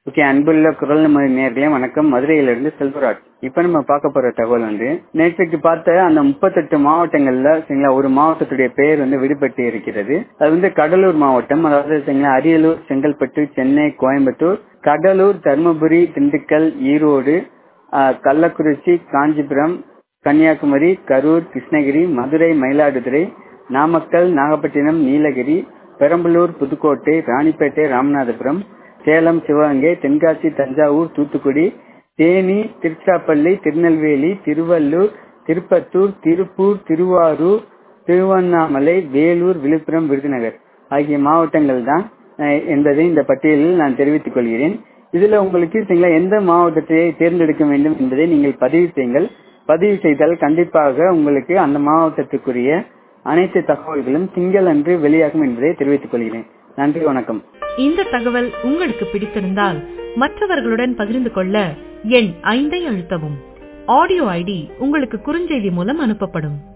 okay அன்புள்ள குரல் நமது நேர்களே வணக்கம் மதுரையிலிருந்து செல்வராஜ் இப்ப நம்ம பார்க்க போற தகவல் வந்து நேற்றைக்கு பார்த்த அந்த முப்பத்தெட்டு மாவட்டங்கள்ல சரிங்களா ஒரு மாவட்டத்துடைய பெயர் வந்து விடுபட்டு இருக்கிறது அது வந்து கடலூர் மாவட்டம் அதாவது சரிங்களா அரியலூர் செங்கல்பட்டு சென்னை கோயம்புத்தூர் கடலூர் தருமபுரி திண்டுக்கல் ஈரோடு ஆஹ், கள்ளக்குறிச்சி காஞ்சிபுரம் கன்னியாகுமரி கரூர் கிருஷ்ணகிரி மதுரை மயிலாடுதுறை நாமக்கல் நாகப்பட்டினம் நீலகிரி பெரம்பலூர் புதுக்கோட்டை ராணிப்பேட்டை ராமநாதபுரம் சேலம் சிவகங்கை தென்காசி தஞ்சாவூர் தூத்துக்குடி தேனி திருச்சிராப்பள்ளி திருநெல்வேலி திருவள்ளூர் திருப்பத்தூர் திருப்பூர் திருவாரூர் திருவண்ணாமலை வேலூர் விழுப்புரம் விருதுநகர் ஆகிய மாவட்டங்கள் தான் அஹ், என்பதை இந்த பட்டியலில் நான் தெரிவித்துக் கொள்கிறேன் இதுல உங்களுக்கு சரிங்களா எந்த மாவட்டத்தை தேர்ந்தெடுக்க வேண்டும் என்பதை நீங்கள் பதிவு செய்யுங்கள் பதிவு செய்தால் கண்டிப்பாக உங்களுக்கு அந்த மாவட்டத்துக்குரிய அனைத்து தகவல்களும் திங்கள் அன்று வெளியாகும் என்பதை தெரிவித்துக் கொள்கிறேன் நன்றி வணக்கம் இந்த தகவல் உங்களுக்கு பிடித்திருந்தால் மற்றவர்களுடன் பகிர்ந்து கொள்ள எண் ஐந்தை அழுத்தவும் ஆடியோ ஐடி உங்களுக்கு குறுஞ்செய்தி மூலம் அனுப்பப்படும்